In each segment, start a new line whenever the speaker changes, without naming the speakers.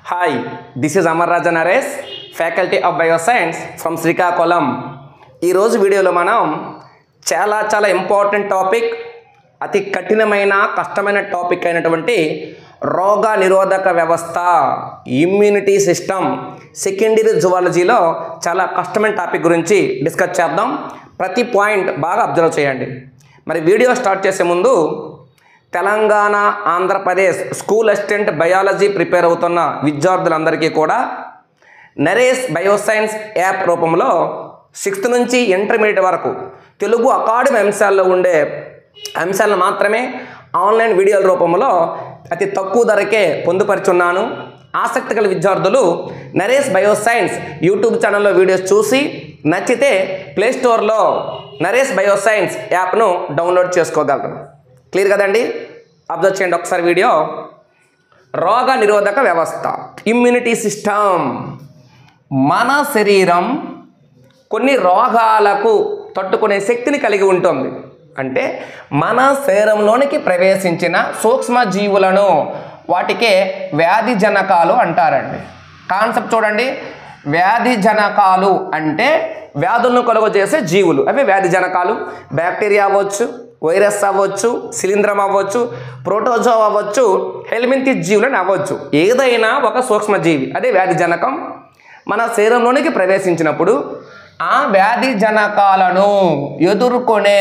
Hi, this is Amar Raja Naresh, faculty of bioscience from Srikakulam ఈరోజు వీడియోలో మనం చాలా చాలా ఇంపార్టెంట్ టాపిక్ అతి కఠినమైన కష్టమైన టాపిక్ అయినటువంటి రోగ నిరోధక వ్యవస్థ ఇమ్యూనిటీ సిస్టమ్ సెకండరీ జువాలజీలో చాలా కష్టమైన టాపిక్ గురించి డిస్కస్ చేద్దాం ప్రతి పాయింట్ బాగా అబ్జర్వ్ చేయండి మరి వీడియో స్టార్ట్ చేసే ముందు Telangana Andhra Pradesh school assistant biology prepare అవుతున్న విద్యార్థులందరికీ కూడా నరేష్ బయోసైన్స్ యాప్ రూపంలో సిక్స్త్ నుంచి ఇంటర్మీడియట్ వరకు తెలుగు అకాడమీ అంశాల్లో ఉండే అంశాలను మాత్రమే ఆన్లైన్ వీడియోల రూపంలో అతి తక్కువ ధరకే పొందుపరుచున్నాను ఆసక్తి గల విద్యార్థులు నరేష్ బయోసైన్స్ యూట్యూబ్ ఛానల్లో వీడియోస్ చూసి నచ్చితే ప్లేస్టోర్లో నరేష్ బయోసైన్స్ యాప్ను డౌన్లోడ్ చేసుకోగలరు క్లియర్ కదండి అబ్జర్వ్ చేయండి ఒకసారి వీడియో రోగ నిరోధక వ్యవస్థ ఇమ్యూనిటీ సిస్టమ్ మన శరీరం కొన్ని రోగాలకు తట్టుకునే శక్తిని కలిగి ఉంటుంది అంటే మన శరీరంలోనికి ప్రవేశించిన సూక్ష్మ జీవులను వాటికే వ్యాధి జనకాలు అంటారండి కాన్సెప్ట్ చూడండి వ్యాధి జనకాలు అంటే వ్యాధులను కలుగజేసే జీవులు అవి వ్యాధి జనకాలు బ్యాక్టీరియా అవ్వచ్చు వైరస్ అవ్వచ్చు శిలీంధ్రం అవ్వచ్చు ప్రోటోజో అవ్వచ్చు హెల్మింతి జీవులను అవ్వచ్చు ఏదైనా ఒక సూక్ష్మజీవి అదే వ్యాధి జనకం మన శరీరంలోనికి ప్రవేశించినప్పుడు ఆ వ్యాధి జనకాలను ఎదుర్కొనే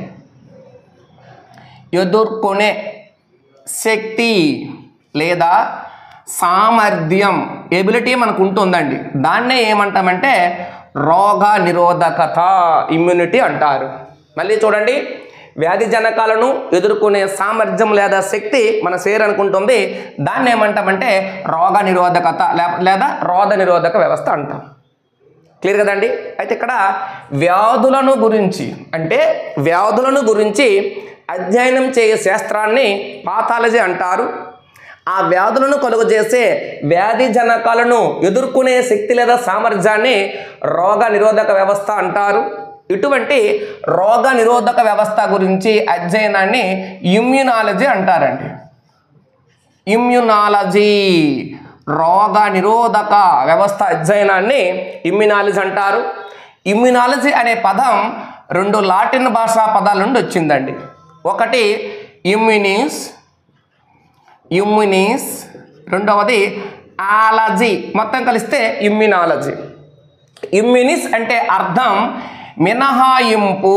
ఎదుర్కొనే శక్తి లేదా సామర్థ్యం ఎబిలిటీ మనకు ఉంటుందండి దాన్నే ఏమంటామంటే రోగ నిరోధకత ఇమ్యూనిటీ అంటారు మళ్ళీ చూడండి వ్యాధి జనకాలను ఎదుర్కొనే సామర్థ్యం లేదా శక్తి మన శరీరానికి ఉంటుంది దాన్ని ఏమంటామంటే రోగ నిరోధకత లే- లేదా రోగ నిరోధక వ్యవస్థ అంటాం క్లియర్ కదండి అయితే ఇక్కడ వ్యాధులను గురించి అంటే వ్యాధులను గురించి అధ్యయనం చేయే శాస్త్రాన్ని పాథాలజీ అంటారు ఆ వ్యాధులను కలుగజేసే వ్యాధి జనకాలను ఎదుర్కొనే శక్తి లేదా సామర్థ్యాన్ని రోగ నిరోధక వ్యవస్థ అంటారు ఇటువంటి రోగ నిరోధక వ్యవస్థ గురించి అధ్యయనాన్ని ఇమ్యునాలజీ అంటారండి ఇమ్యునాలజీ రోగ నిరోధక వ్యవస్థ అధ్యయనాన్ని ఇమ్యునాలజీ అంటారు ఇమ్యునాలజీ అనే పదం రెండు లాటిన్ భాషా పదాల నుండి వచ్చిందండి ఒకటి ఇమ్యునిస్ ఇమ్యునిస్ రెండవది ఆలజీ మొత్తం కలిస్తే ఇమ్యునాలజీ ఇమ్యునిస్ అంటే అర్థం మినహాయింపు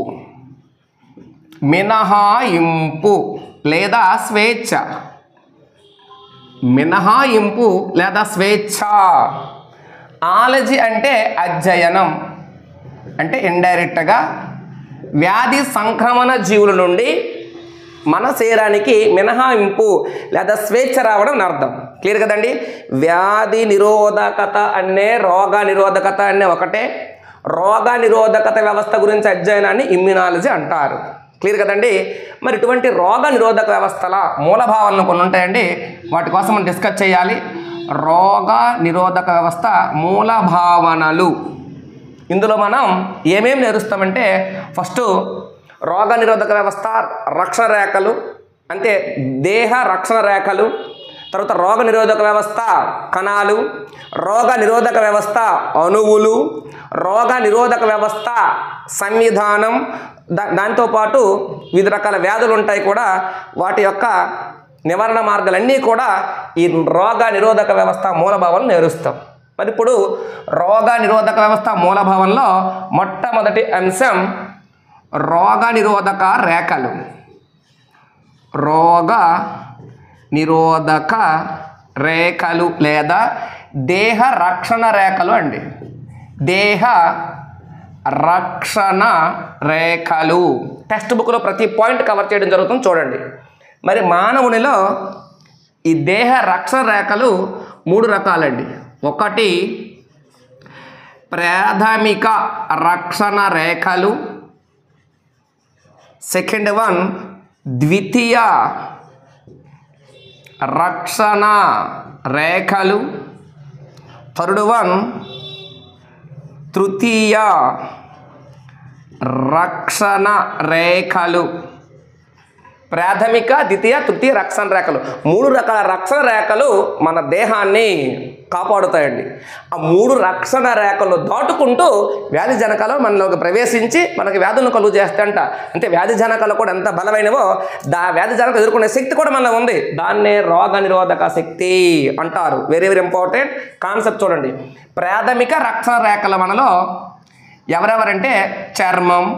మినహాయింపు లేదా స్వేచ్ఛ మినహాయింపు లేదా స్వేచ్ఛ ఆలజీ అంటే అధ్యయనం అంటే ఇండైరెక్ట్గా వ్యాధి సంక్రమణ జీవుల నుండి మన శరీరానికి మినహాయింపు లేదా స్వేచ్ఛ రావడం అని అర్థం క్లియర్ కదండి వ్యాధి నిరోధకత అనే రోగ నిరోధకత అనే ఒకటే రోగ నిరోధకత వ్యవస్థ గురించి అధ్యయనాన్ని ఇమ్యునాలజీ అంటారు క్లియర్ కదండి మరి ఇటువంటి రోగ నిరోధక వ్యవస్థల మూల భావనలు కొన్ని ఉంటాయండి వాటి కోసం మనం డిస్కస్ చేయాలి రోగ నిరోధక వ్యవస్థ మూల భావనలు ఇందులో మనం ఏమేమి నేరుస్తామంటే ఫస్ట్ రోగ నిరోధక వ్యవస్థ రక్షణ రేఖలు అంటే దేహ రక్షణ రేఖలు తర్వాత రోగ నిరోధక వ్యవస్థ కణాలు రోగ నిరోధక వ్యవస్థ అణువులు రోగ నిరోధక వ్యవస్థ సంవిధానం దా దాంతోపాటు వివిధ రకాల వ్యాధులు ఉంటాయి కూడా వాటి యొక్క నివారణ మార్గాలన్నీ కూడా ఈ రోగ నిరోధక వ్యవస్థ మూలభావాలను నేరుస్తాం మరి ఇప్పుడు రోగ నిరోధక వ్యవస్థ మూలభావంలో మొట్టమొదటి అంశం రోగ నిరోధక రేఖలు రోగ నిరోధక రేఖలు లేదా దేహ రక్షణ రేఖలు అండి దేహ రక్షణ రేఖలు టెక్స్ట్ బుక్లో ప్రతి పాయింట్ కవర్ చేయడం జరుగుతుంది చూడండి మరి మానవునిలో ఈ దేహ రక్షణ రేఖలు మూడు రకాలండి ఒకటి ప్రాథమిక రక్షణ రేఖలు సెకండ్ వన్ ద్వితీయ రక్షణ రేఖలు థర్డ్ వన్ తృతీయ రక్షణ రేఖలు ప్రాథమిక ద్వితీయ తృతీయ రక్షణ రేఖలు మూడు రకాల రక్షణ రేఖలు మన దేహాన్ని కాపాడుతాయండి ఆ మూడు రక్షణ రేఖలు దాటుకుంటూ వ్యాధి జనకాలు మనలోకి ప్రవేశించి మనకి వ్యాధులను కలుగు చేస్తాయంట అంటే వ్యాధి జనకాలు కూడా ఎంత బలమైనవో దా వ్యాధి జనకాలు ఎదుర్కొనే శక్తి కూడా మనలో ఉంది దాన్నే రోగ నిరోధక శక్తి అంటారు వెరీ వెరీ ఇంపార్టెంట్ కాన్సెప్ట్ చూడండి ప్రాథమిక రక్షణ రేఖల మనలో ఎవరెవరంటే చర్మం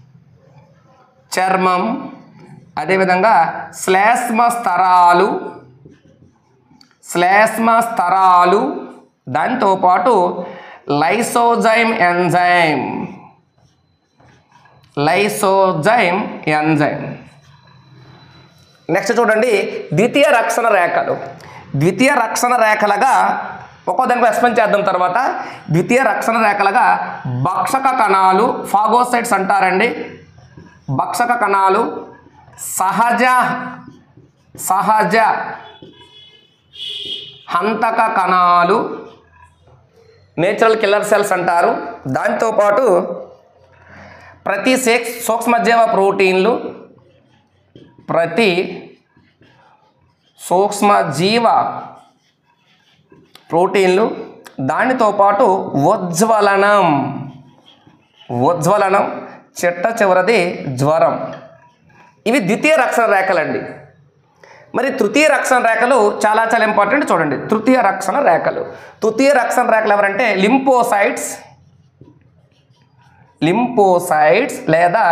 చర్మం అదేవిధంగా శ్లేష్మ స్తరాలు శ్లేష్మ స్తరాలు దాంతోపాటు lysozyme enzyme lysozyme enzyme next చూడండి ద్వితీయ రక్షణ రేఖలు ద్వితీయ రక్షణ రేఖలుగా ఒక్కో దానికి ఎక్స్ప్లెయిన్ చేద్దాం తర్వాత ద్వితీయ రక్షణ రేఖలుగా భక్షక కణాలు ఫాగోసైట్స్ అంటారండి భక్షక కణాలు సహజ సహజ హంతక కణాలు నేచురల్ కిల్లర్ సెల్స్ అంటారు దాంతోపాటు ప్రతి సేక్స్ సూక్ష్మజీవ ప్రోటీన్లు ప్రతి సూక్ష్మజీవ ప్రోటీన్లు దానితో పాటు ఉజ్వలనం ఉజ్వలనం చిట్ట చివరిది జ్వరం ఇవి ద్వితీయ రక్షణ రేఖలండి మరి తృతీయ రక్షణ రేఖలు చాలా చాలా ఇంపార్టెంట్ చూడండి తృతీయ రక్షణ రేఖలు తృతీయ రక్షణ రేఖలు ఎవరంటే లింపోసైట్స్ లింపోసైట్స్ లేదా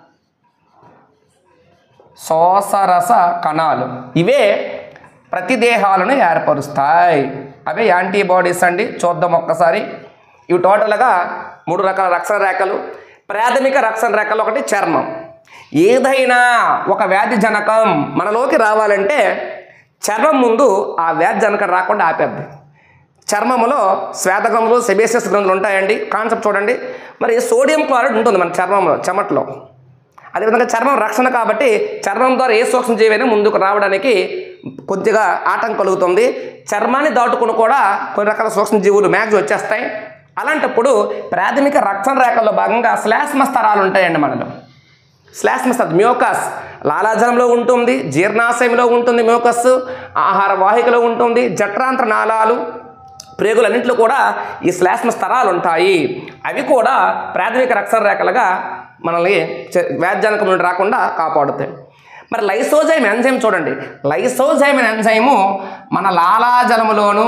శోసరస కణాలు ఇవే ప్రతిదేహాలను ఏర్పరుస్తాయి అవే యాంటీబాడీస్ అండి చూద్దాం ఒక్కసారి ఇవి టోటల్గా మూడు రకాల రక్షణ రేఖలు ప్రాథమిక రక్షణ రేఖలు ఒకటి చర్మం ఏదైనా ఒక వ్యాధి జనకం మనలోకి రావాలంటే చర్మం ముందు ఆ వ్యాధి జనకం రాకుండా ఆపేద్ది చర్మములో శ్వేతకములు సెబేసియస్ గ్రంథులు ఉంటాయండి కాన్సెప్ట్ చూడండి మరి సోడియం క్లోరైడ్ ఉంటుంది మన చర్మంలో చెమట్లో అదేవిధంగా చర్మం రక్షణ కాబట్టి చర్మం ద్వారా ఏ సూక్ష్మజీవైనా ముందుకు రావడానికి కొద్దిగా ఆటంకం కలుగుతుంది చర్మాన్ని దాటుకుని కూడా కొన్ని రకాల సూక్ష్మజీవులు మ్యాగ్స్ వచ్చేస్తాయి అలాంటప్పుడు ప్రాథమిక రక్షణ రేఖల్లో భాగంగా శ్లేష్మ స్తరాలు ఉంటాయండి మనలో శ్లేష్మ స్తరం మ్యోకస్ లాలాజలంలో ఉంటుంది జీర్ణాశయంలో ఉంటుంది మ్యోకస్ ఆహార వాహికలో ఉంటుంది జఠరాంత్ర నాళాలు ప్రేగులన్నింటిలో కూడా ఈ శ్లేష్మ స్తరాలు ఉంటాయి అవి కూడా ప్రాథమిక రక్షణ రేఖలుగా మనల్ని చ- వ్యాధిజనకం నుండి రాకుండా కాపాడుతాయి మరి లైసోజైమ్ ఎంజైమ్ చూడండి లైసోజైమ్ ఎంజైము మన లాలాజలములోను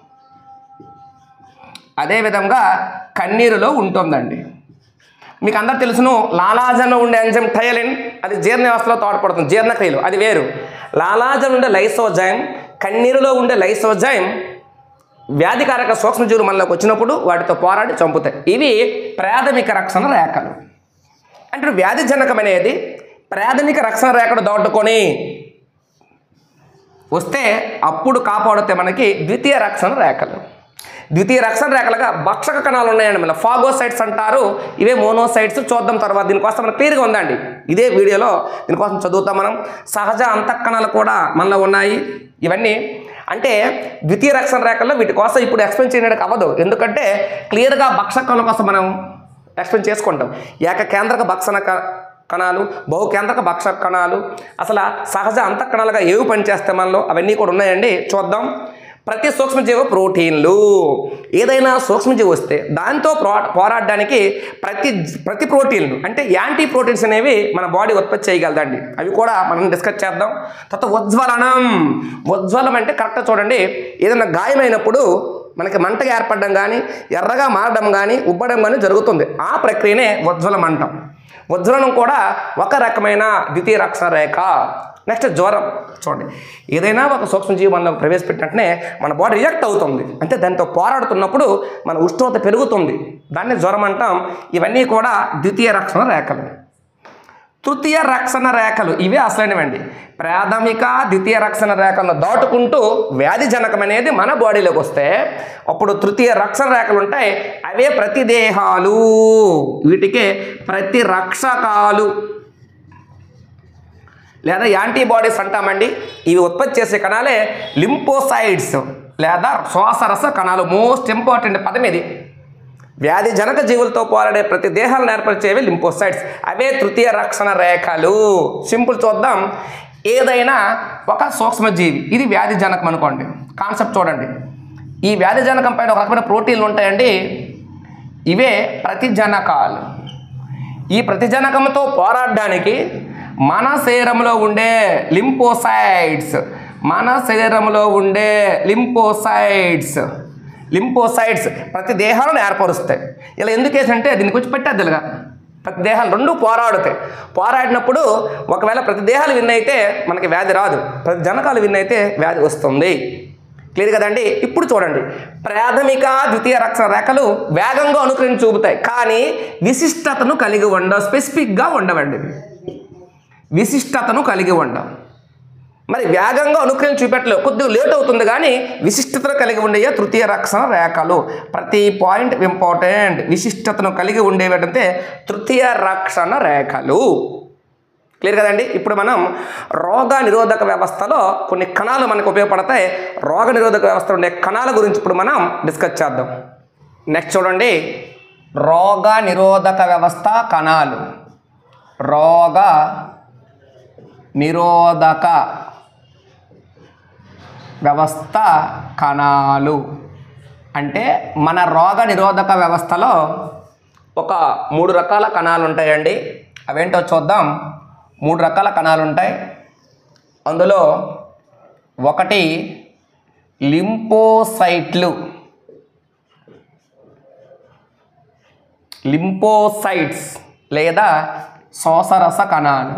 అదేవిధంగా కన్నీరులో ఉంటుందండి మీకు అందరు తెలుసును లాలాజంలో ఉండే ఎంజైమ్ టయలిన్ అది జీర్ణ వ్యవస్థలో తోడ్పడుతుంది జీర్ణక్రియలు అది వేరు లాలాజం ఉండే లైసోజైమ్ కన్నీరులో ఉండే లైసోజైమ్ వ్యాధికారక సూక్ష్మజీవులు మనలోకి వచ్చినప్పుడు వాటితో పోరాడి చంపుతాయి ఇవి ప్రాథమిక రక్షణ రేఖలు అంటే వ్యాధి జనకం అనేది ప్రాథమిక రక్షణ రేఖను దాటుకొని వస్తే అప్పుడు కాపాడితే మనకి ద్వితీయ రక్షణ రేఖలు ద్వితీయ రక్షణ రేఖలుగా భక్షక కణాలు ఉన్నాయండి మన ఫాగోసైట్స్ అంటారు ఇవే మోనోసైట్స్ చూద్దాం తర్వాత దీనికోసం మనకు క్లియర్గా ఉందండి ఇదే వీడియోలో దీనికోసం చదువుతాం మనం సహజ అంతఃకణాలు కూడా మనలో ఉన్నాయి ఇవన్నీ అంటే ద్వితీయ రక్షణ రేఖల్లో వీటి కోసం ఇప్పుడు ఎక్స్ప్లెయిన్ చేయడానికి అవ్వదు ఎందుకంటే క్లియర్గా భక్షకణాల కోసం మనం ఎక్స్ప్లెయిన్ చేసుకుంటాం ఏక కేంద్రక భక్షణ క- కణాలు బహుకేంద్రక భక్ష కణాలు అసలు సహజ అంతఃకణాలుగా ఏవి పనిచేస్తాయి మనలో అవన్నీ కూడా ఉన్నాయండి చూద్దాం ప్రతి సూక్ష్మజీవ ప్రోటీన్లు ఏదైనా సూక్ష్మజీవి వస్తే దాంతో ప్రో పోరాడడానికి ప్రతి ప్రతి ప్రోటీన్లు అంటే యాంటీ ప్రోటీన్స్ అనేవి మన బాడీ ఉత్పత్తి చేయగలదండి అవి కూడా మనం డిస్కస్ చేద్దాం తర్వాత ఉజ్వలనం ఉజ్వలం అంటే కరెక్ట్గా చూడండి ఏదైనా గాయమైనప్పుడు మనకి మంటగా ఏర్పడడం కానీ ఎర్రగా మారడం కానీ ఉబ్బడం కానీ జరుగుతుంది ఆ ప్రక్రియనే ఉజ్వలం అంటాం ఉజ్వలనం కూడా ఒక రకమైన ద్వితీయ రక్షణ రేఖ నెక్స్ట్ జ్వరం చూడండి ఏదైనా ఒక సూక్ష్మజీవి మనలోకి ప్రవేశపెట్టినట్టునే మన బాడీ రియాక్ట్ అవుతుంది అంటే దాంతో పోరాడుతున్నప్పుడు మన ఉష్ణోగ్రత పెరుగుతుంది దాన్ని జ్వరం అంటాం ఇవన్నీ కూడా ద్వితీయ రక్షణ రేఖలు తృతీయ రక్షణ రేఖలు ఇవే అసలైనవండి ప్రాథమిక ద్వితీయ రక్షణ రేఖలను దాటుకుంటూ వ్యాధి జనకం అనేది మన బాడీలోకి వస్తే అప్పుడు తృతీయ రక్షణ రేఖలు ఉంటాయి అవే ప్రతిదేహాలు వీటికే ప్రతిరక్షకాలు లేదా యాంటీబాడీస్ అంటామండి ఇవి ఉత్పత్తి చేసే కణాలే లింపోసైడ్స్ లేదా శ్వాసరస కణాలు మోస్ట్ ఇంపార్టెంట్ పదం ఇది వ్యాధి జనక జీవులతో పోరాడే ప్రతి దేహాలను ఏర్పరిచేవి లింపోసైడ్స్ అవే తృతీయ రక్షణ రేఖలు సింపుల్ చూద్దాం ఏదైనా ఒక సూక్ష్మజీవి ఇది వ్యాధి జనకం అనుకోండి కాన్సెప్ట్ చూడండి ఈ వ్యాధి జనకం పైన ఒక రకమైన ప్రోటీన్లు ఉంటాయండి ఇవే ప్రతిజనకాలు ఈ ప్రతిజనకంతో పోరాడడానికి మన శరీరంలో ఉండే లింపోసైడ్స్ మన శరీరంలో ఉండే లింపోసైడ్స్ లింపోసైడ్స్ ప్రతి దేహాలను ఏర్పరుస్తాయి ఇలా ఎందుకు వేసంటే దీనికి వచ్చి పెట్టేద్దులుగా ప్రతి దేహాలు రెండు పోరాడుతాయి పోరాడినప్పుడు ఒకవేళ ప్రతి దేహాలు విన్ అయితే మనకి వ్యాధి రాదు ప్రతి జనకాలు విన్ అయితే వ్యాధి వస్తుంది క్లియర్ కదండి ఇప్పుడు చూడండి ప్రాథమిక ద్వితీయ రక్షణ రేఖలు వేగంగా అనుకరించి చూపుతాయి కానీ విశిష్టతను కలిగి ఉండవు స్పెసిఫిక్గా ఉండవండి విశిష్టతను కలిగి ఉండవు మరి వేగంగా అనుకరించి చూపెట్టలేవు కొద్దిగా లేట్ అవుతుంది కానీ విశిష్టతను కలిగి ఉండేవి తృతీయ రక్షణ రేఖలు ప్రతి పాయింట్ ఇంపార్టెంట్ విశిష్టతను కలిగి ఉండేవి తృతీయ రక్షణ రేఖలు క్లియర్ కదండి ఇప్పుడు మనం రోగ నిరోధక వ్యవస్థలో కొన్ని కణాలు మనకు ఉపయోగపడతాయి రోగ నిరోధక వ్యవస్థలో ఉండే కణాల గురించి ఇప్పుడు మనం డిస్కస్ చేద్దాం నెక్స్ట్ చూడండి రోగ నిరోధక వ్యవస్థ కణాలు రోగ నిరోధక వ్యవస్థ కణాలు అంటే మన రోగ నిరోధక వ్యవస్థలో ఒక మూడు రకాల కణాలు ఉంటాయండి అవేంటో చూద్దాం మూడు రకాల కణాలు ఉంటాయి అందులో ఒకటి లింపోసైట్లు లింపోసైట్స్ లేదా శోసరస కణాలు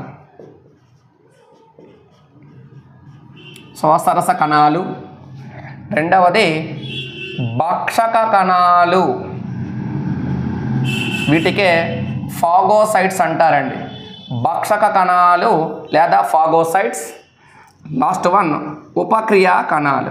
శోసరస కణాలు రెండవది భక్షక కణాలు వీటికే ఫాగోసైట్స్ అంటారండి భక్షక కణాలు లేదా ఫాగోసైట్స్ లాస్ట్ వన్ ఉపక్రియ కణాలు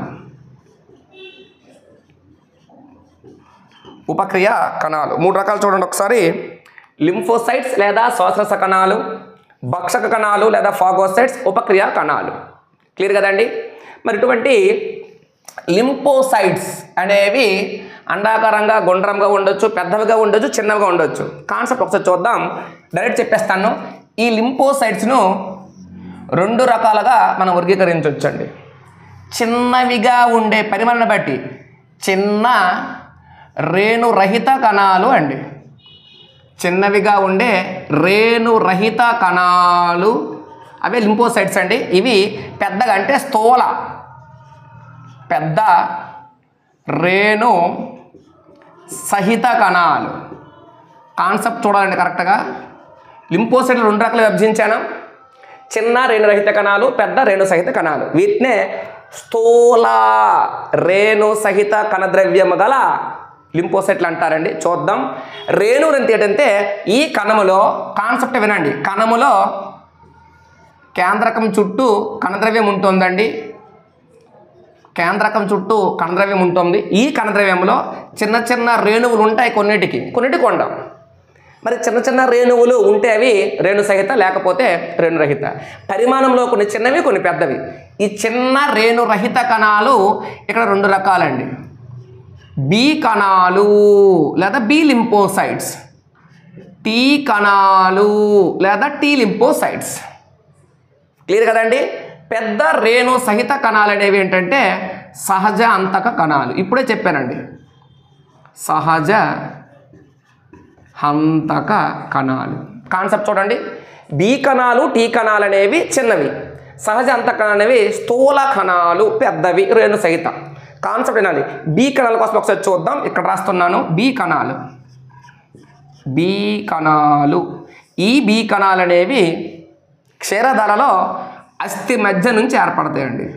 ఉపక్రియ కణాలు మూడు రకాలు చూడండి ఒకసారి లింఫోసైట్స్ లేదా శ్వాసరస కణాలు భక్షక కణాలు లేదా ఫాగోసైట్స్ ఉపక్రియ కణాలు క్లియర్ కదండి మరి ఇటువంటి లింపోసైట్స్ అనేవి అండాకారంగా గుండ్రంగా ఉండొచ్చు పెద్దవిగా ఉండొచ్చు చిన్నవిగా ఉండొచ్చు కాన్సెప్ట్ ఒకసారి చూద్దాం డైరెక్ట్ చెప్పేస్తాను ఈ లింపోసైట్స్ను రెండు రకాలుగా మనం వర్గీకరించవచ్చండి చిన్నవిగా ఉండే పరిమాణాన్ని బట్టి చిన్న రేణురహిత కణాలు అండి చిన్నవిగా ఉండే రేణురహిత కణాలు అవే లింపోసైట్స్ అండి ఇవి పెద్దగా అంటే స్థూల పెద్ద రేణు సహిత కణాలు కాన్సెప్ట్ చూడాలండి కరెక్ట్గా లింపోసైట్లు రెండు రకాలు విభజించాను చిన్న రేణురహిత కణాలు పెద్ద రేణు సహిత కణాలు వీటినే స్థూల రేణు సహిత కణద్రవ్యము గల లింపోసైట్లు అంటారండి చూద్దాం రేణు అంటే ఏంటంటే ఈ కణములో కాన్సెప్ట్ వినండి కణములో కేంద్రకం చుట్టూ కణద్రవ్యం ఉంటుందండి కేంద్రకం చుట్టూ కణద్రవ్యం ఉంటుంది ఈ కణద్రవ్యంలో చిన్న చిన్న రేణువులు ఉంటాయి కొన్నిటికి కొన్నిటికి ఉండవు మరి చిన్న చిన్న రేణువులు ఉంటే అవి రేణు సహిత లేకపోతే రేణురహిత పరిమాణంలో కొన్ని చిన్నవి కొన్ని పెద్దవి ఈ చిన్న రేణురహిత కణాలు ఇక్కడ రెండు రకాలండి బి కణాలు లేదా బి లింపోసైట్స్ టీ కణాలు లేదా టీ లింపోసైట్స్ క్లియర్ కదండి పెద్ద రేణు సహిత కణాలు అనేవి ఏంటంటే సహజ అంతక కణాలు ఇప్పుడే చెప్పానండి సహజ హంతక కణాలు కాన్సెప్ట్ చూడండి బి కణాలు టీ కణాలు అనేవి చిన్నవి సహజ అంతక కణాలు అనేవి స్థూల కణాలు పెద్దవి రేణు సహిత కాన్సెప్ట్ వినాలి బి కణాల కోసం ఒకసారి చూద్దాం ఇక్కడ రాస్తున్నాను బి కణాలు బి కణాలు ఈ బి కణాలు అనేవి క్షీరధరలో అస్థి మధ్య నుంచి ఏర్పడతాయండి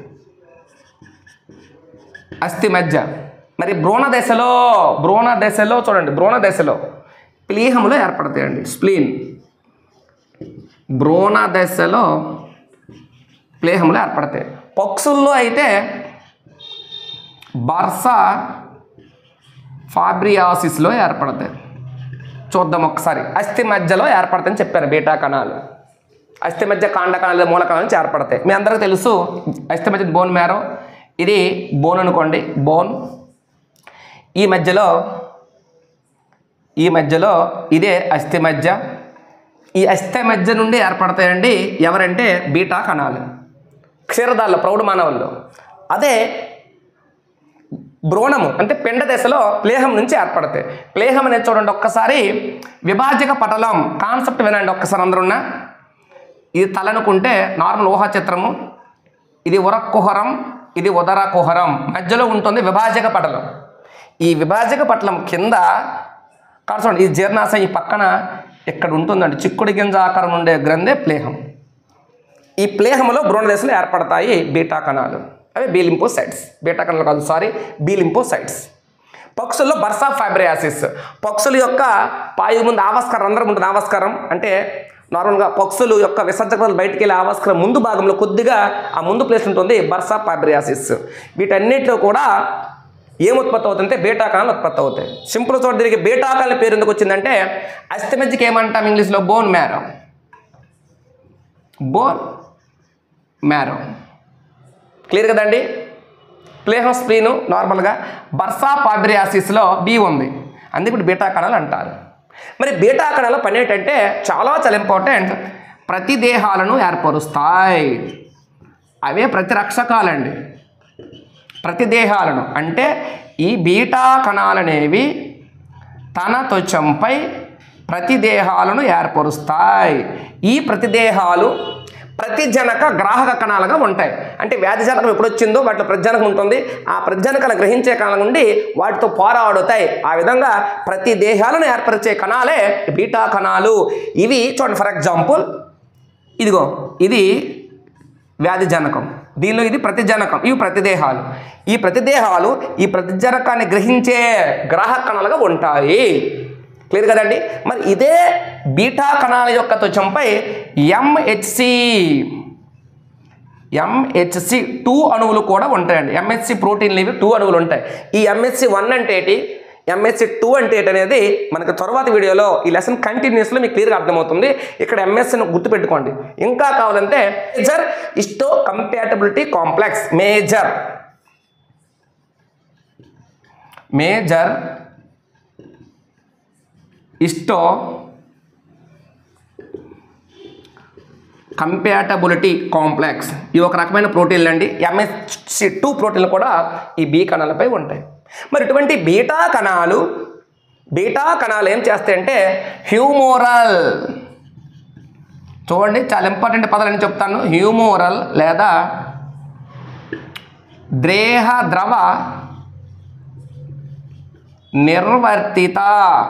అస్థి మధ్య మరి భ్రూణ దశలో భ్రూణ దశలో చూడండి భ్రూణ దశలో ప్లీహములో ఏర్పడతాయండి స్ప్లీన్ భ్రూణ దశలో ప్లేహములు ఏర్పడతాయి పక్షుల్లో అయితే బర్స ఫాబ్రియాసిస్లో ఏర్పడతాయి చూద్దాం ఒకసారి అస్థి మధ్యలో ఏర్పడతాయని చెప్పాను బీటా కణాలు అస్థి మధ్య కాండ కణాలు మూల కణాల నుంచి ఏర్పడతాయి మీ అందరికీ తెలుసు అస్థి మధ్య బోన్ మేరో ఇది బోన్ అనుకోండి బోన్ ఈ మధ్యలో ఈ మధ్యలో ఇదే అస్థి మధ్య ఈ అస్థి మధ్య నుండి ఏర్పడతాయండి ఎవరంటే బీటా కణాలు క్షీరదాల్లో ప్రౌఢ మానవుల్లో అదే భ్రూణము అంటే పిండ దశలో ప్లేహం నుంచి ఏర్పడతాయి ప్లేహం అనేది చూడండి ఒక్కసారి విభాజక పటలం కాన్సెప్ట్ వినండి ఒక్కసారి అందరున్నా ఇది తలనుకుంటే నార్మల్ ఊహా చిత్రము ఇది ఉరక్కుహరం ఇది ఉదర కుహరం మధ్యలో ఉంటుంది విభాజక పటలం ఈ విభాజక పటలం కింద కాదు చూడండి ఈ జీర్ణాశయం ఈ పక్కన ఇక్కడ ఉంటుందండి చిక్కుడు గింజ ఆకారం ఉండే గ్రంథే ప్లేహం ఈ ప్లేహంలో భ్రూణదశలు ఏర్పడతాయి బీటా కణాలు అవి బీలింపోసైడ్స్ బీటా కణాలు కాదు సారీ బీలింపోసైడ్స్ పక్షుల్లో బర్సా ఫైబ్రియాసిస్ పక్షుల యొక్క పాయు ముందు ఆవస్కరం రంధ్రం ఉంటుంది ఆవస్కరం అంటే నార్మల్గా పక్షులు యొక్క విసర్జకలు బయటికి వెళ్ళే ఆవస్కరం ముందు భాగంలో కొద్దిగా ఆ ముందు ప్లేస్ ఉంటుంది బర్సా ఫైబ్రియాసిస్ వీటన్నిటిలో కూడా ఏం ఉత్పత్తి అవుతుందంటే బీటా కణాలు ఉత్పత్తి అవుతాయి సింపుల్ చోట దీనికి బీటా కణాల పేరు ఎందుకు వచ్చిందంటే అస్థిమజ్జికి ఏమంటాం ఇంగ్లీష్లో bone marrow bone marrow clear కదండి ప్లేహం స్ప్లీను నార్మల్గా బర్సా పాబ్రియాసిస్లో బి ఉంది అందుకే ఇప్పుడు బీటా కణాలు అంటారు మరి బీటా కణాల పని ఏంటంటే చాలా చాలా ఇంపార్టెంట్ ప్రతిదేహాలను ఏర్పరుస్తాయి అవే ప్రతిరక్షకాలండి ప్రతిదేహాలను అంటే ఈ బీటా కణాలనేవి తన త్వచంపై ప్రతిదేహాలను ఏర్పరుస్తాయి ఈ ప్రతిదేహాలు ప్రతిజనక గ్రాహక కణాలుగా ఉంటాయి అంటే వ్యాధి జనకం ఎప్పుడు వచ్చిందో వాటిలో ప్రతిజనకం ఉంటుంది ఆ ప్రతిజనకాలు గ్రహించే కణాల నుండి వాటితో పోరాడుతాయి ఆ విధంగా ప్రతి దేహాలను ఏర్పరిచే కణాలే బీటా కణాలు ఇవి చూడండి ఫర్ ఎగ్జాంపుల్ ఇదిగో ఇది వ్యాధి జనకం దీనిలో ఇది ప్రతిజనకం ఇవి ప్రతిదేహాలు ఈ ప్రతిదేహాలు ఈ ప్రతిజనకాన్ని గ్రహించే గ్రాహక కణాలుగా ఉంటాయి క్లియర్ కదండి మరి ఇదే బీటా కణాల యొక్క త్వచంపై ఎంహెచ్సి ఎంహెచ్సి టూ అణువులు కూడా ఉంటాయండి ఎంహెచ్సి ప్రోటీన్లు ఇవి టూ అణువులు ఉంటాయి ఈ ఎంహెచ్సి వన్ అంటే ఏంటి ఎంఎస్సి టూ అంటే ఏంటి అనేది మనకు తర్వాత వీడియోలో ఈ లెసన్ కంటిన్యూస్లో మీకు క్లియర్గా అర్థమవుతుంది ఇక్కడ ఎంఎస్సిని గుర్తుపెట్టుకోండి ఇంకా కావాలంటే major histocompatibility complex major major histocompatibility complex ఇవి ఒక రకమైన ప్రోటీన్లు అండి ఎంఎస్సి టూ ప్రోటీన్లు కూడా ఈ బీ కణాలపై ఉంటాయి మరి ఇటువంటి బీటా కణాలు బీటా కణాలు ఏం చేస్తాయంటే హ్యూమోరల్ చూడండి చాలా ఇంపార్టెంట్ పదాలని చెప్తాను హ్యూమోరల్ లేదా ద్రేహ ద్రవ నిర్వర్తిత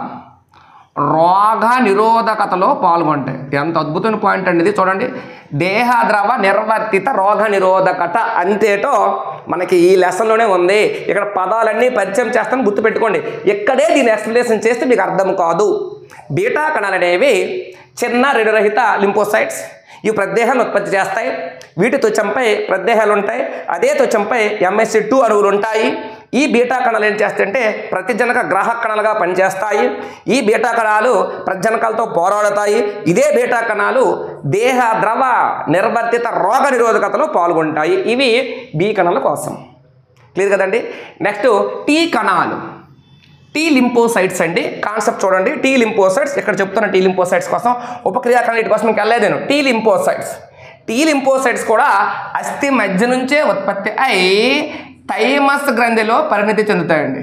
రోగ నిరోధకతలో పాల్గొంటాయి ఎంత అద్భుతమైన పాయింట్ అండి ఇది చూడండి దేహ ద్రవ నిర్వర్తిత రోగ నిరోధకత అంతేటో మనకి ఈ లెసన్లోనే ఉంది ఇక్కడ పదాలన్నీ పరిచయం చేస్తాను గుర్తుపెట్టుకోండి ఇక్కడే దీన్ని ఎక్స్ప్లెనేషన్ చేస్తే మీకు అర్థం కాదు బీటా కణాలు అనేవి చిన్న రెడురహిత లింపోసైట్స్ ఇవి ప్రదేహాన్ని ఉత్పత్తి చేస్తాయి వీటి త్వచంపై ప్రదేహాలు ఉంటాయి అదే త్వచంపై ఎంఎస్సి టూ అణువులు ఉంటాయి ఈ బీటా కణాలు ఏం చేస్తాయంటే ప్రతిజనక గ్రాహక కణాలుగా పనిచేస్తాయి ఈ బీటా కణాలు ప్రజనకాలతో పోరాడతాయి ఇదే బీటా కణాలు దేహ ద్రవ నిర్వర్తిత రోగ నిరోధకతలో పాల్గొంటాయి ఇవి బీ కణాల కోసం క్లియర్ కదండి నెక్స్ట్ టీ కణాలు టీ లింపోసైట్స్ అండి కాన్సెప్ట్ చూడండి టీ లింపోసైట్స్ ఇక్కడ చెప్తున్న టీ లింపోసైట్స్ కోసం ఉపక్రియ కణాల కోసం మీకు వెళ్ళలేదు నేను టీ లింపోసైట్స్ టీ లింపోసైట్స్ కూడా అస్థి మధ్య నుంచే ఉత్పత్తి అయి థైమస్ గ్రంథిలో పరిణతి చెందుతాయండి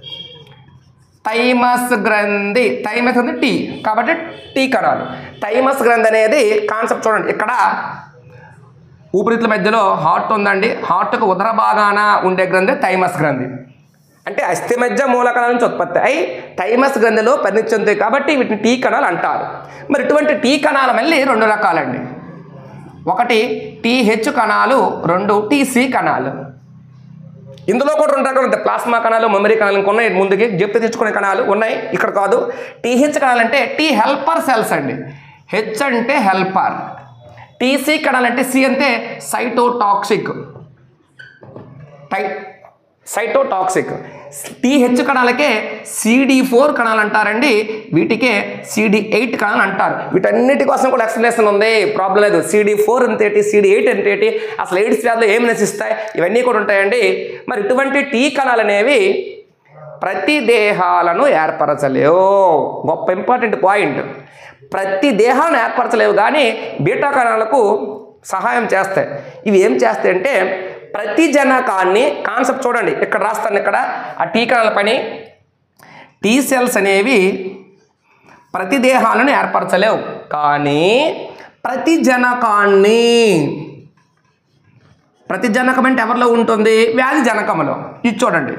థైమస్ గ్రంథి థైమస్ అంటే టీ కాబట్టి టీ కణాలు థైమస్ గ్రంథి అనేది కాన్సెప్ట్ చూడండి ఇక్కడ ఊపిరితిత్తుల మధ్యలో హార్ట్ ఉందండి హార్ట్కు ఉదర భాగాన ఉండే గ్రంథి థైమస్ గ్రంథి అంటే అస్థి మధ్య మూలకణాల నుంచి ఉత్పత్తి అయి థైమస్ గ్రంథిలో పరిణతి చెందుతాయి కాబట్టి వీటిని టీ కణాలు అంటారు మరి ఇటువంటి టీ కణాలు మళ్ళీ రెండు రకాలండి ఒకటి టీహెచ్ కణాలు రెండు టీసీ కణాలు ఇందులో కూడా రెండు రకాలు ఉంటాయి ప్లాస్మా కణాలు మెమరీ కణాలు ఇంకా ఉన్నాయి ముందుకి జప్తి తెచ్చుకునే కణాలు ఉన్నాయి ఇక్కడ కాదు టీహెచ్ కణాలు అంటే టీ హెల్పర్ సెల్స్ అండి హెచ్ అంటే హెల్పర్ టీసీ కణాలు అంటే సి అంటే సైటోటాక్సిక్ టై సైటోటాక్సిక్ టీహెచ్ కణాలకే సిడి ఫోర్ కణాలు అంటారండి వీటికే సిడి ఎయిట్ కణాలు అంటారు వీటన్నిటి కోసం కూడా ఎక్స్ప్లెనేషన్ ఉంది ప్రాబ్లం లేదు సిడి ఫోర్ ఎంతేటి సిడి ఎయిట్ ఎంతేటి అసలు ఎయిడ్స్ వ్యాధులు ఏమి నశిస్తాయి ఇవన్నీ కూడా ఉంటాయండి మరి ఇటువంటి టీ కణాలు అనేవి ప్రతి దేహాలను ఏర్పరచలేవు గొప్ప ఇంపార్టెంట్ పాయింట్ ప్రతి దేహాలను ఏర్పరచలేవు కానీ బీటా కణాలకు సహాయం చేస్తాయి ఇవి ఏం చేస్తాయి అంటే ప్రతి జనకాన్ని కాన్సెప్ట్ చూడండి ఇక్కడ రాస్తాను ఇక్కడ ఆ టీ కణాల పని టీ సెల్స్ అనేవి ప్రతి దేహాలను ఏర్పరచలేవు కానీ ప్రతి జనకాన్ని ప్రతి జనకం అంటే ఎవరిలో ఉంటుంది వ్యాధి జనకములో ఇది చూడండి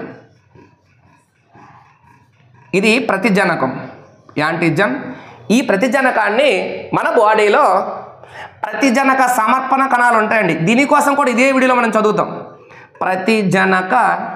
ఇది ప్రతిజనకం యాంటీజన్ ఈ ప్రతిజనకాన్ని మన బాడీలో ప్రతిజనక సమర్పణ కణాలు ఉంటాయండి దీనికోసం కూడా ఇదే వీడియోలో మనం చదువుతాం ప్రతిజనక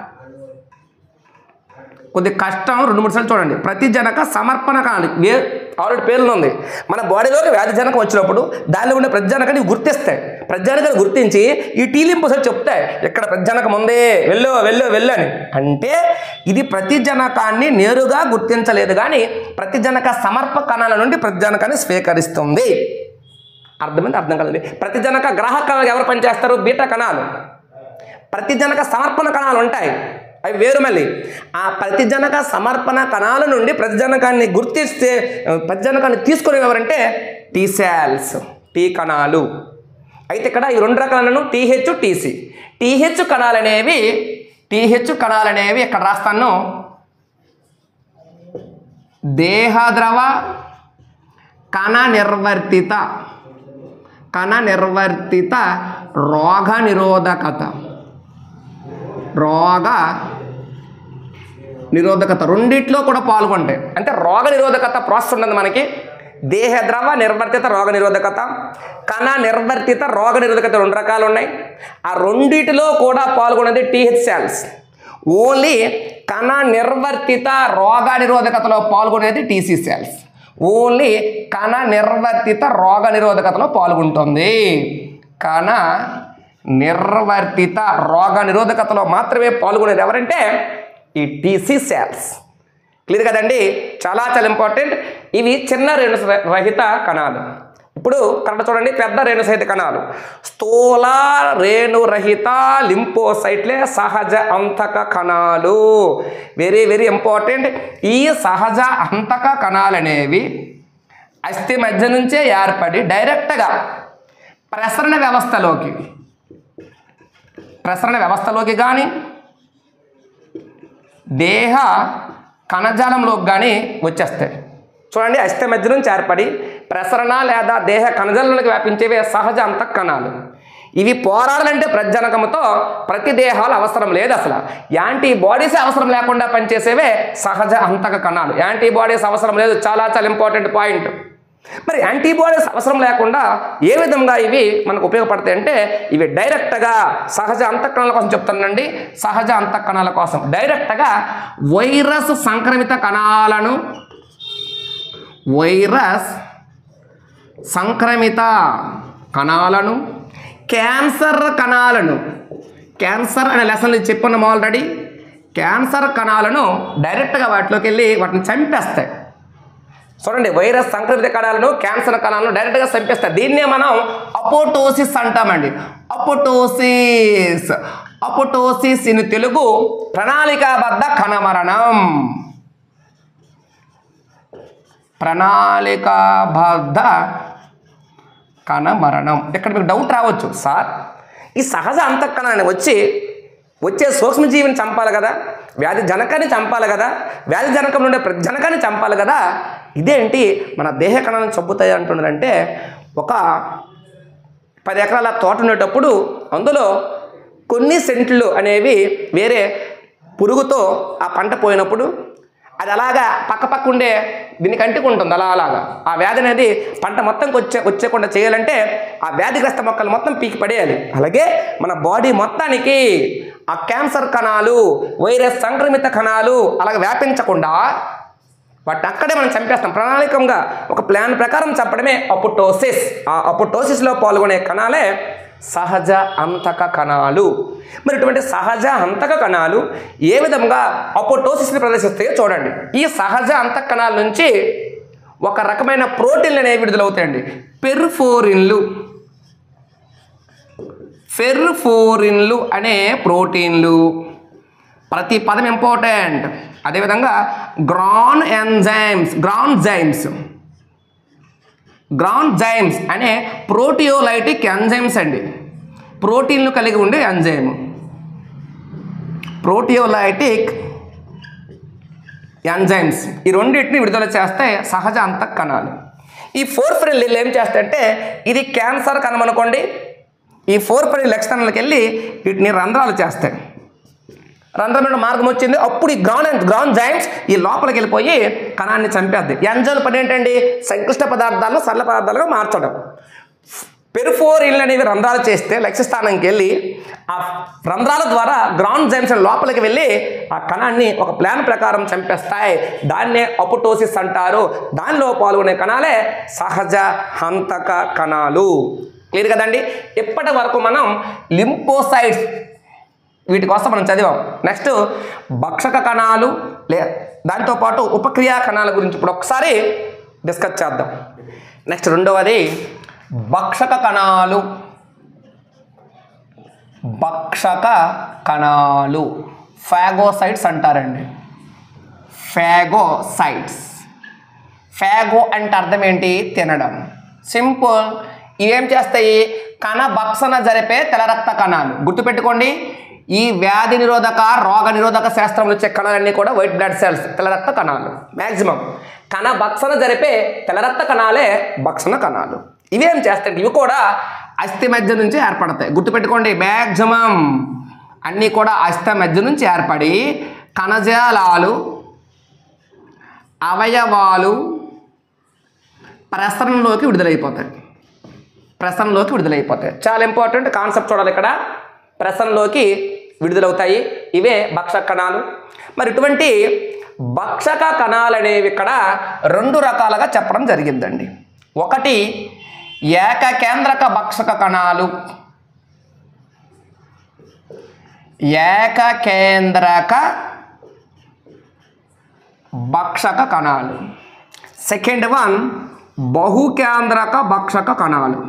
కొద్ది కష్టం రెండు మూడు సార్లు చూడండి ప్రతిజనక సమర్పణ కణాలు వే ఆల్రెడీ పేర్లు ఉంది మన బాడీలోకి వ్యాధి జనకం వచ్చినప్పుడు దానిలో ఉండే ప్రతిజనకాన్ని గుర్తిస్తాయి ప్రతిజనకాన్ని గుర్తించి ఈ టీలింపు చెప్తాయి ఇక్కడ ప్రతిజనకం ఉంది వెళ్ళు వెళ్ళు వెళ్ళు అని అంటే ఇది ప్రతిజనకాన్ని నేరుగా గుర్తించలేదు కానీ ప్రతిజనక సమర్ప కణాల నుండి ప్రతిజనకాన్ని స్వీకరిస్తుంది అర్థమైంది అర్థం కలండి ప్రతిజనక గ్రాహక కణాలు ఎవరు పనిచేస్తారు బీటా కణాలు ప్రతిజనక సమర్పణ కణాలు ఉంటాయి అవి వేరు మళ్ళీ ఆ ప్రతిజనక సమర్పణ కణాల నుండి ప్రతిజనకాన్ని గుర్తిస్తే ప్రతిజనకాన్ని తీసుకునే ఎవరంటే టీ సెల్స్ టీ కణాలు అయితే ఇక్కడ ఈ రెండు రకాలను టీహెచ్ టీసీ టీహెచ్ కణాలు అనేవి టీహెచ్ కణాలు అనేవి ఇక్కడ రాస్తాను దేహద్రవ కణ నిర్వర్తిత కణ నిర్వర్తిత రోగ నిరోధకత రోగ నిరోధకత రెండిట్లో కూడా పాల్గొంటాయి అంటే రోగ నిరోధకత ప్రాసెస్ ఉండదు మనకి దేహ ద్రవ నిర్వర్తిత రోగ నిరోధకత కణ నిర్వర్తిత రోగ నిరోధకత రెండు రకాలు ఉన్నాయి ఆ రెండిటిలో కూడా పాల్గొనేది టీహెచ్ సెల్స్ ఓన్లీ కణ నిర్వర్తిత రోగ నిరోధకతలో పాల్గొనేది టీసీ సెల్స్ ఓన్లీ కణ నిర్వర్తిత రోగ నిరోధకతలో పాల్గొంటుంది కణ నిర్వర్తిత రోగ నిరోధకతలో మాత్రమే పాల్గొనేది ఎవరంటే ఈ టీసీ సెల్స్ క్లియర్ కదండి చాలా చాలా ఇంపార్టెంట్ ఇవి చిన్న రేణు రహిత కణాలు ఇప్పుడు కరెక్ట్ చూడండి పెద్ద రేణు సహిత కణాలు స్థూల రేణు రహిత లింపోసైట్లే సహజ అంతక కణాలు వెరీ వెరీ ఇంపార్టెంట్ ఈ సహజ అంతక కణాలు అనేవి అస్థి మధ్య నుంచే ఏర్పడి డైరెక్ట్గా ప్రసరణ వ్యవస్థలోకి ప్రసరణ వ్యవస్థలోకి కానీ దేహ కణజాలంలోకి కానీ వచ్చేస్తాయి చూడండి అస్థి మధ్య నుంచి ఏర్పడి ప్రసరణ లేదా దేహ కణజాలంలోకి వ్యాపించేవే సహజ అంతఃకణాలు ఇవి పోరాడాలంటే ప్రజనకముతో ప్రతి దేహాలు అవసరం లేదు అసలు యాంటీబాడీస్ అవసరం లేకుండా పనిచేసేవే సహజ అంతక కణాలు యాంటీబాడీస్ అవసరం లేదు చాలా చాలా ఇంపార్టెంట్ పాయింట్ మరి యాంటీబాడీస్ అవసరం లేకుండా ఏ విధంగా ఇవి మనకు ఉపయోగపడతాయి అంటే ఇవి డైరెక్ట్గా సహజ అంతఃకణాల కోసం చెప్తానండి సహజ అంతఃకణాల కోసం డైరెక్ట్గా వైరస్ సంక్రమిత కణాలను వైరస్ సంక్రమిత కణాలను క్యాన్సర్ కణాలను క్యాన్సర్ అనే లెసన్లు చెప్పున్నాం ఆల్రెడీ క్యాన్సర్ కణాలను డైరెక్ట్గా వాటిలోకి వెళ్ళి వాటిని చంపేస్తాయి చూడండి వైరస్ సంక్రమిత కణాలను క్యాన్సర్ కణాలను డైరెక్ట్గా చంపేస్తాయి దీన్నే మనం అపోటోసిస్ అంటామండి అపోటోసిస్ అపోటోసిస్ ఇన్ తెలుగు ప్రణాళికాబద్ధ కణమరణం ప్రణాళికాబద్ధ కణమరణం ఇక్కడ మీకు డౌట్ రావచ్చు సార్ ఈ సహజ అంతఃకణాన్ని వచ్చి వచ్చే సూక్ష్మజీవిని చంపాలి కదా వ్యాధి జనకాన్ని చంపాలి కదా వ్యాధి జనకం నుండే ప్రతి జనకాన్ని చంపాలి కదా ఇదేంటి మన దేహ కణాలను చంపుతాయి అంటున్నారంటే ఒక పది ఎకరాల తోట ఉండేటప్పుడు అందులో కొన్ని సెంట్లు అనేవి వేరే పురుగుతో ఆ పంట పోయినప్పుడు అది అలాగా పక్క పక్క ఉండే దీనికి అంటుకుంటుంది అలా అలాగా ఆ వ్యాధి అనేది పంట మొత్తంకి వచ్చే వచ్చేకుండా చేయాలంటే ఆ వ్యాధిగ్రస్త మొక్కలు మొత్తం పీకి పడేయాలి అలాగే మన బాడీ మొత్తానికి ఆ క్యాన్సర్ కణాలు వైరస్ సంక్రమిత కణాలు అలాగ వ్యాపించకుండా వాటిని అక్కడే మనం చంపేస్తాం ప్రణాళికంగా ఒక ప్లాన్ ప్రకారం చంపడమే అపోటోసిస్ ఆ అపోటోసిస్లో పాల్గొనే కణాలే సహజ అంతక కణాలు మరి ఇటువంటి సహజ అంతక కణాలు ఏ విధంగా అపోటోసిస్ని ప్రదర్శిస్తాయో చూడండి ఈ సహజ అంతక కణాల నుంచి ఒక రకమైన ప్రోటీన్లు అనేవి విడుదలవుతాయండి పెర్ఫోరిన్లు ఫెర్ఫోరిన్లు అనే ప్రోటీన్లు ప్రతి పదం ఇంపార్టెంట్ అదేవిధంగా గ్రాన్ ఎంజైమ్స్ గ్రాన్జైమ్స్ గ్రాండ్ జైమ్స్ అనే ప్రోటియోలైటిక్ ఎంజైమ్స్ అండి ప్రోటీన్లు కలిగి ఉండే ఎంజైమ్ ప్రోటియోలైటిక్ ఎంజైమ్స్ ఈ రెండింటిని విడుదల చేస్తే సహజ అంత కణాలు ఈ ఫోర్ ఫ్రెల్ ఏం చేస్తాయంటే ఇది క్యాన్సర్ కణం అనుకోండి ఈ ఫోర్ ఫ్రెల్ ఎక్స్టర్నల్కి వెళ్ళి వీటిని రంధ్రాలు చేస్తాయి రంధ్రమైన మార్గం వచ్చింది అప్పుడు ఈ గ్రౌండ్ గ్రౌండ్ జైమ్స్ ఈ లోపలికి వెళ్ళిపోయి కణాన్ని చంపేద్ది ఎంజల్ పని ఏంటండి సంక్లిష్ట పదార్థాలను సరళ పదార్థాలుగా మార్చడం పెరుఫోరిల్ అనేవి రంధ్రాలు చేస్తే లక్ష్యస్థానంకి వెళ్ళి ఆ రంధ్రాల ద్వారా గ్రౌండ్ జైమ్స్ లోపలికి వెళ్ళి ఆ కణాన్ని ఒక ప్లాన్ ప్రకారం చంపేస్తాయి దాన్నే అపుటోసిస్ అంటారు దానిలో పాల్గొనే కణాలే సహజ హంతక కణాలు క్లియర్ కదండి ఇప్పటి వరకు మనం లింపోసైడ్స్ వీటి కోసం మనం చదివాం నెక్స్ట్ భక్షక కణాలు లే దాంతోపాటు ఉపక్రియా కణాల గురించి ఇప్పుడు ఒకసారి డిస్కస్ చేద్దాం నెక్స్ట్ రెండవది భక్షక కణాలు భక్షక కణాలు ఫాగోసైట్స్ అంటారండి ఫాగోసైట్స్ ఫాగో అంటే అర్థం ఏంటి తినడం సింపుల్ ఇవేం చేస్తాయి కణ భక్షణ జరిపే తెల రక్త కణాలు గుర్తుపెట్టుకోండి ఈ వ్యాధి నిరోధక రోగ నిరోధక శాస్త్రంలో వచ్చే కణాలన్నీ కూడా వైట్ బ్లడ్ సెల్స్ తెల రక్త కణాలు మ్యాక్సిమం కణ భక్షణ జరిపే తెల రక్త కణాలే భక్షణ కణాలు ఇవేం చేస్తాయి ఇవి కూడా అస్థి మధ్య నుంచి ఏర్పడతాయి గుర్తుపెట్టుకోండి మ్యాక్సిమం అన్నీ కూడా అస్థి మధ్య నుంచి ఏర్పడి కణజాలాలు అవయవాలు ప్రసరణలోకి విడుదలైపోతాయి ప్రసరణలోకి విడుదలైపోతాయి చాలా ఇంపార్టెంట్ కాన్సెప్ట్ చూడాలి ఇక్కడ ప్రసరణలోకి విడుదలవుతాయి ఇవే భక్షక కణాలు మరి ఇటువంటి భక్షక కణాలు అనేవి ఇక్కడ రెండు రకాలుగా చెప్పడం జరిగిందండి ఒకటి ఏకకేంద్రక భక్షక కణాలు ఏకకేంద్రక భక్షక కణాలు సెకండ్ వన్ బహుకేంద్రక భక్షక కణాలు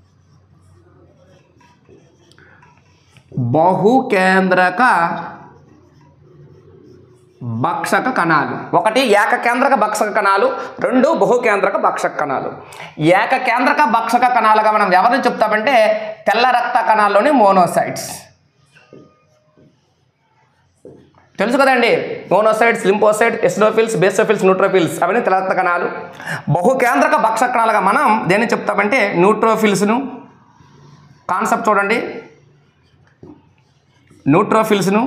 బహుకేంద్రక భక్షక కణాలు ఒకటి ఏకకేంద్రక భక్షక కణాలు రెండు బహుకేంద్రక భక్షక కణాలు ఏకకేంద్రక భక్షక కణాలుగా మనం ఎవరిని చెప్తామంటే తెల్ల రక్త కణాల్లోని మోనోసైట్స్ తెలుసు కదండి మోనోసైడ్స్ లింపోసైడ్ ఎస్లోఫిల్స్ బేసోఫిల్స్ న్యూట్రోఫిల్స్ అవన్నీ తెల్ల రక్త కణాలు బహుకేంద్రక భక్షక కణాలుగా మనం దేన్ని చెప్తామంటే న్యూట్రోఫిల్స్ను కాన్సెప్ట్ చూడండి న్యూట్రోఫిల్స్ను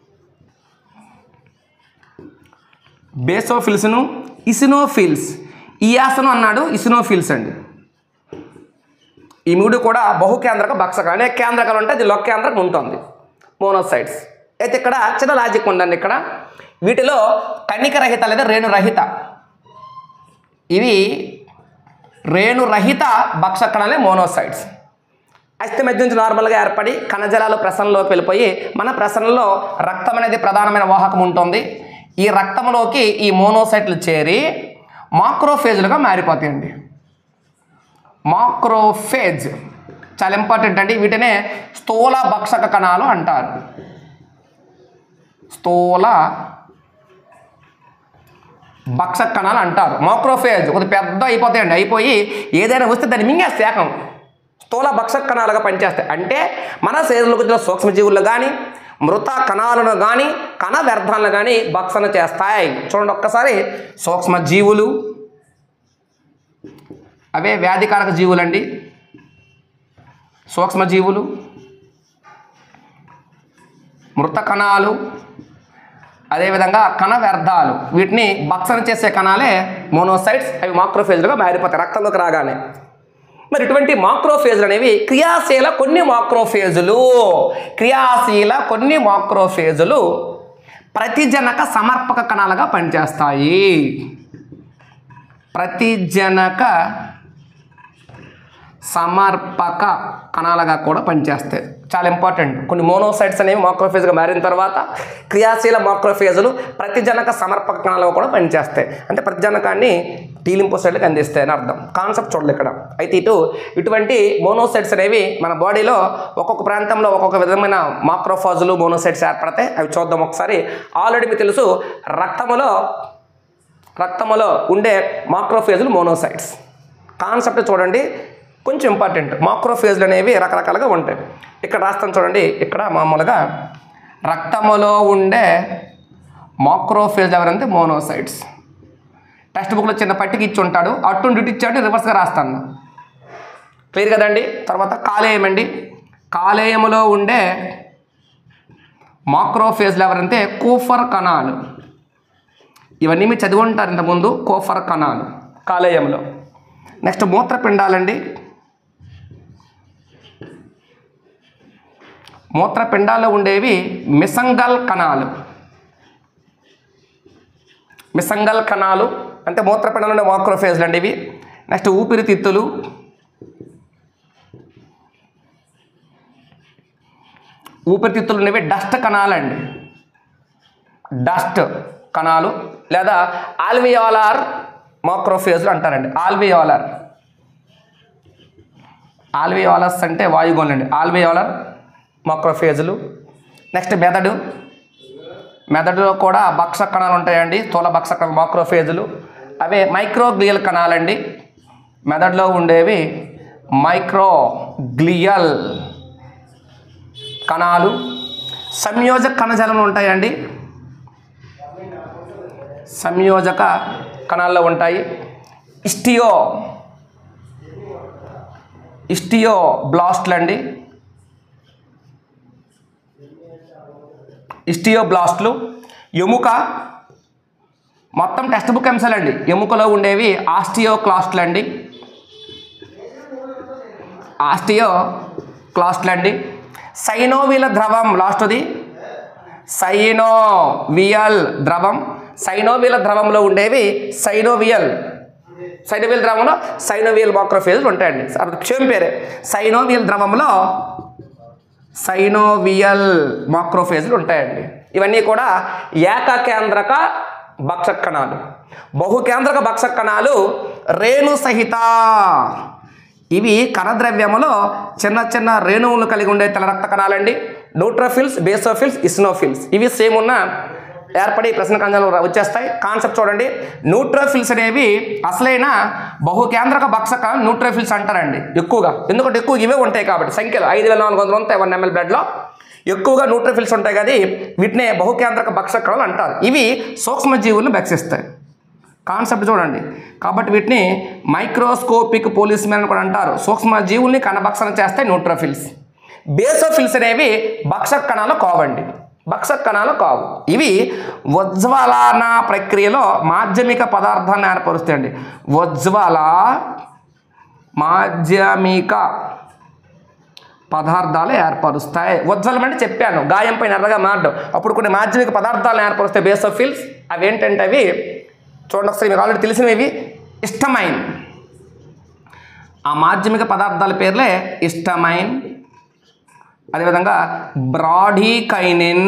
బేసోఫిల్స్ను ఇసినోఫిల్స్ ఇయాసను అన్నాడు ఇసినోఫిల్స్ అండి ఈ మూడు కూడా బహుకేంద్రక భక్షక అనేక కేంద్రకాలు ఉంటే అది లొక్కేంద్రకం ఉంటుంది మోనోసైడ్స్ అయితే ఇక్కడ చిన్న లాజిక్ ఉందండి ఇక్కడ వీటిలో కణికరహిత లేదా రేణురహిత ఇవి రేణురహిత భక్షక కణాలే మోనోసైడ్స్ అస్థి మధ్య నుంచి నార్మల్గా ఏర్పడి కణజలాలు ప్రసరణలోకి వెళ్ళిపోయి మన ప్రసరణలో రక్తం అనేది ప్రధానమైన వాహకం ఉంటుంది ఈ రక్తంలోకి ఈ మోనోసైట్లు చేరి మాక్రోఫేజ్లుగా మారిపోతాయండి మాక్రోఫేజ్ చాలా ఇంపార్టెంట్ అండి వీటినే స్థూల భక్షక కణాలు అంటారు స్థూల భక్షక కణాలు అంటారు మాక్రోఫేజ్ కొద్ది పెద్ద అయిపోతాయండి అయిపోయి ఏదైనా వస్తే దాన్ని మింగేస్తే ఏకం స్థూల భక్షక కణాలుగా పనిచేస్తాయి అంటే మన శరీరంలోకి వచ్చిన సూక్ష్మజీవులు కానీ మృత కణాలను కానీ కణ వ్యర్థాలను కానీ భక్షణ చేస్తాయి చూడండి ఒక్కసారి సూక్ష్మజీవులు అవే వ్యాధికారక జీవులండి సూక్ష్మజీవులు మృత కణాలు అదేవిధంగా కణ వ్యర్థాలు వీటిని భక్షణ చేసే కణాలే మోనోసైట్స్ అవి మాక్రోఫేజ్లుగా మారిపోతాయి రక్తంలోకి రాగానే మరి ఇటువంటి మాక్రోఫేజ్లు అనేవి క్రియాశీల కొన్ని మాక్రోఫేజులు క్రియాశీల కొన్ని మాక్రోఫేజులు ప్రతిజనక సమర్పక కణాలుగా పనిచేస్తాయి ప్రతిజనక సమర్పక కణాలుగా కూడా పనిచేస్తాయి చాలా ఇంపార్టెంట్ కొన్ని మోనోసైట్స్ అనేవి మాక్రోఫేజ్గా మారిన తర్వాత క్రియాశీల మాక్రోఫేజులు ప్రతిజనక సమర్పక కణాలుగా కూడా పనిచేస్తాయి అంటే ప్రతిజనకాన్ని టీలింపోసైడ్లకు అందిస్తాయి అని అర్థం కాన్సెప్ట్ చూడాలి ఇక్కడ అయితే ఇటు ఇటువంటి మోనోసైట్స్ అనేవి మన బాడీలో ఒక్కొక్క ప్రాంతంలో ఒక్కొక్క విధమైన మాక్రోఫాజులు మోనోసైట్స్ ఏర్పడతాయి అవి చూద్దాం ఒకసారి ఆల్రెడీ మీకు తెలుసు రక్తములో రక్తములో ఉండే మాక్రోఫేజులు మోనోసైట్స్ కాన్సెప్ట్ చూడండి కొంచెం ఇంపార్టెంట్ మాక్రోఫేజ్లు అనేవి రకరకాలుగా ఉంటాయి ఇక్కడ రాస్తాను చూడండి ఇక్కడ మామూలుగా రక్తములో ఉండే మాక్రోఫేజ్ ఎవరంటే మోనోసైట్స్ టెక్స్ట్ బుక్లో చిన్న పట్టికి ఇచ్చి ఉంటాడు అటు ఇటు ఇచ్చాడు రివర్స్గా రాస్తాను క్లియర్ కదండి తర్వాత కాలేయం అండి కాలేయములో ఉండే మాక్రోఫేజ్లు ఎవరంటే కూఫర్ కణాలు ఇవన్నీ మీరు చదివి ఉంటారు ఇంతకుముందు కోఫర్ కణాలు కాలేయంలో నెక్స్ట్ మూత్రపిండాలండి మూత్రపిండాల్లో ఉండేవి మిసంగల్ కణాలు మిసంగల్ కణాలు అంటే మూత్రపిండాలు ఉండే మాక్రోఫేజ్లు అండి ఇవి నెక్స్ట్ ఊపిరితిత్తులు ఊపిరితిత్తులు ఉండేవి డస్ట్ కణాలండి డస్ట్ కణాలు లేదా ఆల్వియోలార్ మాక్రోఫేజ్లు అంటారండి ఆల్వియోలార్ ఆల్వియోలస్ అంటే వాయుగోన్లు అండి ఆల్వియోలర్ మాక్రోఫేజ్లు నెక్స్ట్ మెదడు మెదడులో కూడా భక్ష కణాలు ఉంటాయండి స్థూల భక్ష కణాలు మాక్రోఫేజ్లు అవే మైక్రోగ్లియల్ కణాలండి మెదడులో ఉండేవి మైక్రోగ్లియల్ కణాలు సంయోజక కణజాలం ఉంటాయండి సంయోజక కణాల్లో ఉంటాయి ఇస్టియో ఇస్టియో బ్లాస్ట్లు అండి ఇస్టియో బ్లాస్ట్లు ఎముక మొత్తం టెక్స్ట్ బుక్ అంశాలండి ఎముకలో ఉండేవి ఆస్టియో క్లాస్ట్లు అండి ఆస్టియో క్లాస్ట్లు అండి సైనోవిల ద్రవం లాస్ట్ది సైనోవియల్ ద్రవం సైనోవియల్ ద్రవంలో ఉండేవి సైనోవియల్ సైనోవియల్ ద్రవంలో సైనోవియల్ మాక్రోఫేజ్లు ఉంటాయండి అది క్షేమ పేరే సైనోవియల్ ద్రవంలో సైనోవియల్ మాక్రోఫేజ్లు ఉంటాయండి ఇవన్నీ కూడా ఏకకేంద్రక భక్షక కణాలు బహుకేంద్రక భక్షక కణాలు రేణు సహిత ఇవి కణద్రవ్యములో చిన్న చిన్న రేణువులు కలిగి ఉండే తెల్ల రక్త కణాలండి న్యూట్రోఫిల్స్ బేసోఫిల్స్ ఇస్నోఫిల్స్ ఇవి సేమ్ ఉన్న ఏర్పడి ప్రశ్న కణాలు రా- వచ్చేస్తాయి కాన్సెప్ట్ చూడండి న్యూట్రోఫిల్స్ అనేవి అసలైన బహుకేంద్రక భక్షక న్యూట్రోఫిల్స్ అంటారండి ఎక్కువగా ఎందుకంటే ఎక్కువ ఇవే ఉంటాయి కాబట్టి సంఖ్యలో ఐదు వేల నాలుగు వందలు ఉంటాయి వన్ ఎంఎల్ బ్లడ్లో ఎక్కువగా న్యూట్రోఫిల్స్ ఉంటాయి కదా వీటినే బహుకేంద్రక భక్షక కణాలు అంటారు ఇవి సూక్ష్మజీవులను భక్షిస్తాయి కాన్సెప్ట్ చూడండి కాబట్టి వీటిని మైక్రోస్కోపిక్ పోలీస్ మ్యాన్ అని కూడా అంటారు సూక్ష్మ జీవుల్ని కణభక్షణ చేస్తే న్యూట్రోఫిల్స్ బేసోఫిల్స్ అనేవి భక్షక కణాలు కావండి భక్షక కణాలు కావు ఇవి ఉజ్వలన ప్రక్రియలో మాధ్యమిక పదార్థాన్ని ఏర్పరుస్తాయండి ఉజ్వల మాధ్యమిక పదార్థాలు ఏర్పరుస్తాయి ఉజ్వలం అంటే చెప్పాను గాయం పైన ఎర్రగా మారడం అప్పుడు కొన్ని మాధ్యమిక పదార్థాలను ఏర్పరుస్తాయి బేసోఫిల్స్ అవి ఏంటంటే అవి చూడండి ఒకసారి మీకు ఆల్రెడీ తెలిసినవి ఇవి ఇష్టమైన్ ఆ మాధ్యమిక పదార్థాల పేర్లే ఇష్టమైన్ అదేవిధంగా బ్రాడీకైనిన్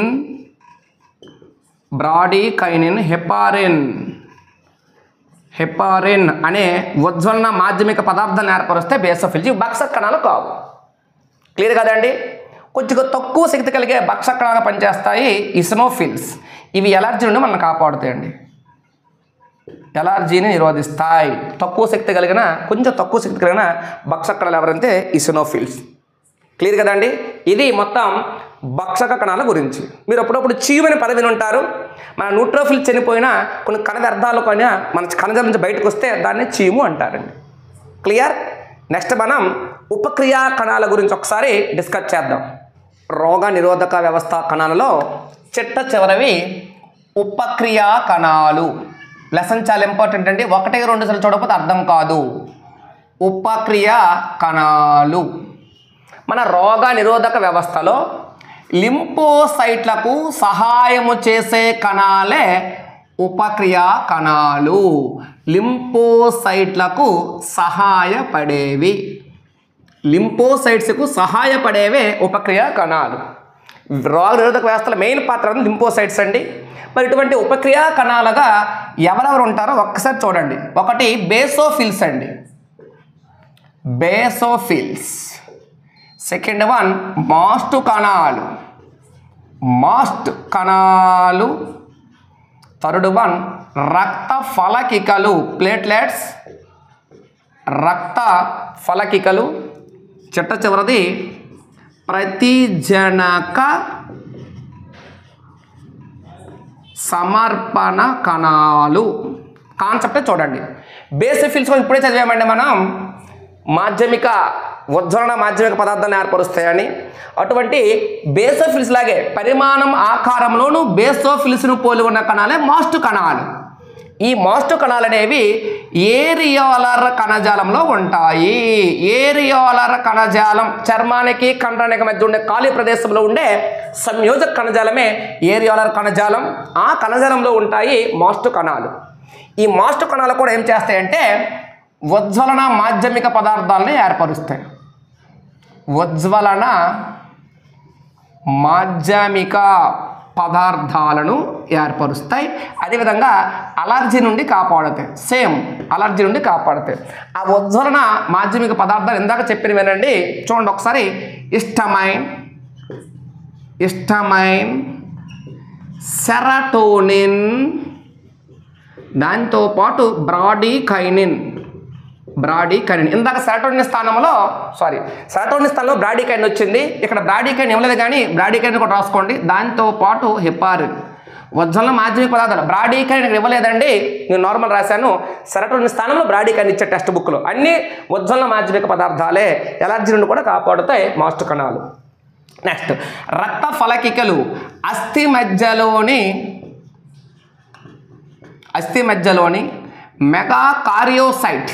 బ్రాడీకైనిన్ హెపారిన్ హెపారిన్ అనే ఉజ్వలన మాధ్యమిక పదార్థాలను ఏర్పరుస్తే బేసోఫిల్స్ ఇవి భక్షక కణాలు కావు క్లియర్ కదండి కొద్దిగా తక్కువ శక్తి కలిగే భక్షక కణాలు పనిచేస్తాయి ఇస్నోఫిల్స్ ఇవి ఎలర్జీ నుండి మనం కాపాడుతాయండి ఎలర్జీని నిరోధిస్తాయి తక్కువ శక్తి కలిగిన కొంచెం తక్కువ శక్తి కలిగిన భక్షక కణాలు ఎవరంటే ఇసినోఫిల్స్ క్లియర్ కదండి ఇది మొత్తం భక్షక కణాల గురించి మీరు అప్పుడప్పుడు చీమని పదవిని ఉంటారు మన న్యూట్రోఫిల్ చనిపోయినా కొన్ని కణ వ్యర్థాలు కొన్ని మన కణజాల నుంచి బయటకు వస్తే దాన్ని చీము అంటారండి క్లియర్ నెక్స్ట్ మనం ఉపక్రియా కణాల గురించి ఒకసారి డిస్కస్ చేద్దాం రోగ నిరోధక వ్యవస్థ కణాలలో చిట్ట చివరవి ఉపక్రియా కణాలు లెసన్ చాలా ఇంపార్టెంట్ అండి ఒకటే రెండు సార్లు చూడకపోతే అర్థం కాదు ఉపక్రియ కణాలు మన రోగ నిరోధక వ్యవస్థలో లింపోసైట్లకు సహాయము చేసే కణాలే ఉపక్రియా కణాలు లింపోసైట్లకు సహాయపడేవి లింపోసైట్స్కు సహాయపడేవే ఉపక్రియ కణాలు రోగ నిరోధక వ్యవస్థల మెయిన్ పాత్ర అనేది లింపోసైట్స్ అండి మరి ఇటువంటి ఉపక్రియ కణాలుగా ఎవరెవరు ఉంటారో ఒక్కసారి చూడండి ఒకటి బేసోఫిల్స్ అండి బేసోఫిల్స్ సెకండ్ వన్ మాస్ట్ కణాలు మాస్ట్ కణాలు థర్డ్ వన్ రక్త ఫలకికలు ప్లేట్లెట్స్ రక్త ఫలకికలు చిట్ట చివరిది ప్రతిజనక సమర్పణ కణాలు కాన్సెప్టే చూడండి బేసిక్ ఫిల్స్ ఇప్పుడే చదివామండి మనం మాధ్యమిక ఉజ్వలన మాధ్యమిక పదార్థాన్ని ఏర్పరుస్తాయని అటువంటి బేసోఫిల్స్ లాగే పరిమాణం ఆకారంలోనూ బేసోఫిల్స్ను పోలి ఉన్న కణాలే మాస్టు కణాలు ఈ మాస్టు కణాలు అనేవి ఏరియోలర్ కణజాలంలో ఉంటాయి ఏరియోలర్ కణజాలం చర్మానికి కండరానికి మధ్య ఉండే ఖాళీ ప్రదేశంలో ఉండే సంయోజక కణజాలమే ఏరియోలర్ కణజాలం ఆ కణజాలంలో ఉంటాయి మాస్టు కణాలు ఈ మాస్టు కణాలు కూడా ఏం చేస్తాయంటే ఉజ్వలన మాధ్యమిక పదార్థాలని ఏర్పరుస్తాయి ఉజ్వలన మాధ్యమిక పదార్థాలను ఏర్పరుస్తాయి అదేవిధంగా అలర్జీ నుండి కాపాడుతాయి సేమ్ అలర్జీ నుండి కాపాడుతాయి ఆ ఉజ్వలన మాధ్యమిక పదార్థాలు ఇందాక చెప్పిన వినండి చూడండి ఒకసారి ఇష్టమైన్ ఇష్టమైన్ సెరటోనిన్ దాంతోపాటు బ్రాడీకైనిన్ బ్రాడీకైనిన్ ఇందాక సెరటోనిన్ స్థానంలో సారీ సెరటోనిన్ స్థానంలో బ్రాడీకైన్ వచ్చింది ఇక్కడ బ్రాడీకైన్ ఇవ్వలేదు కానీ బ్రాడీకైన్ కూడా రాసుకోండి దాంతో పాటు హెపారిన్ వజ్జంలో మాధ్యమిక పదార్థాలు బ్రాడీకైన్ ఇక్కడ ఇవ్వలేదండి నేను నార్మల్ రాశాను సెరటోనిన్ స్థానంలో బ్రాడీకైన్ ఇచ్చే టెక్స్ట్ బుక్లో అన్ని వజ్జంలో మాధ్యమిక పదార్థాలే ఎలర్జీ నుండి కూడా కాపాడుతాయి మాస్టు కణాలు నెక్స్ట్ రక్త ఫలకికలు అస్థి మధ్యలోని అస్థి మధ్యలోని మెగా కార్యోసైట్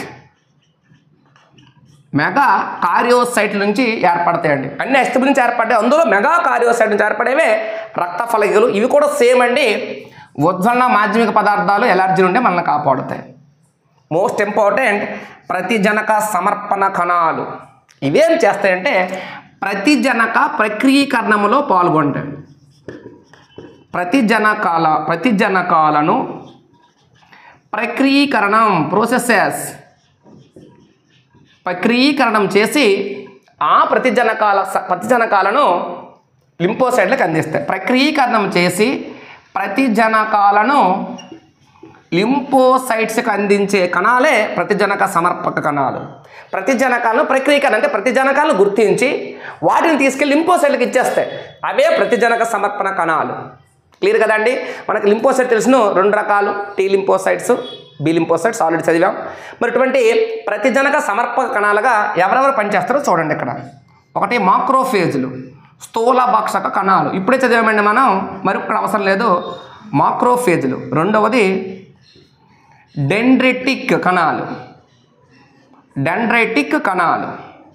మెగా కార్యోసైట్ నుంచి ఏర్పడతాయండి అన్ని అస్థి నుంచి ఏర్పడ్డాయి అందులో మెగా కార్యోసైట్ నుంచి ఏర్పడేవే రక్త ఫలకికలు ఇవి కూడా సేమ్ అండి ఉజ్వలన మాధ్యమిక పదార్థాలు ఎలర్జీ నుండి మనల్ని కాపాడుతాయి మోస్ట్ ఇంపార్టెంట్ ప్రతిజనక సమర్పణ కణాలు ఇవేం చేస్తాయంటే ప్రతిజనక ప్రక్రియీకరణములో పాల్గొంటాయి ప్రతిజనకాల ప్రతిజనకాలను ప్రక్రియీకరణం ప్రోసెసెస్ ప్రక్రియీకరణం చేసి ఆ ప్రతిజనకాల స- ప్రతిజనకాలను లింపోసైడ్లకు అందిస్తాయి ప్రక్రియీకరణం చేసి ప్రతిజనకాలను లింపోసైట్స్కి అందించే కణాలే ప్రతిజనక సమర్పక కణాలు ప్రతిజనకాలను ప్రక్రియకరణ అంటే ప్రతిజనకాలను గుర్తించి వాటిని తీసుకెళ్ళి లింపోసైట్లకు ఇచ్చేస్తాయి అవే ప్రతిజనక సమర్పణ కణాలు క్లియర్ కదండి మనకి లింపోసైట్ తెలుసును రెండు రకాలు T lymphocytes B lymphocytes already చదివాం మరి ఇటువంటి ప్రతిజనక సమర్పక కణాలుగా ఎవరెవరు పనిచేస్తారో చూడండి ఇక్కడ ఒకటి మాక్రోఫేజులు స్థూల భక్షక కణాలు ఇప్పుడే చదివామండి మనం మరి ఇక్కడ అవసరం లేదు మాక్రోఫేజులు రెండవది డెండ్రిటిక్ కణాలు డెండ్రైటిక్ కణాలు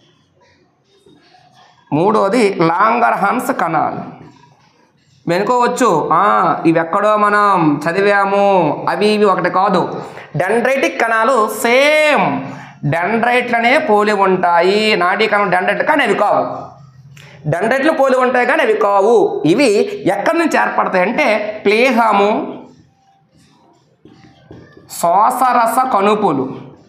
మూడవది లాంగర్హాన్స్ కణాలు వెనుకోవచ్చు ఆ, ఇవి ఎక్కడో మనం చదివాము అవి ఇవి ఒకటి కాదు డెండ్రైటిక్ కణాలు సేమ్ డెండ్రైట్లనే పోలి ఉంటాయి నాడీ కణం డెండ్రైట్లు కానీ అవి కావు డెండ్రైట్లు పోలి ఉంటాయి కానీ అవి కావు ఇవి ఎక్కడి నుంచి ఏర్పడతాయి అంటే ప్లేహము శ్వాసరస కణుపులు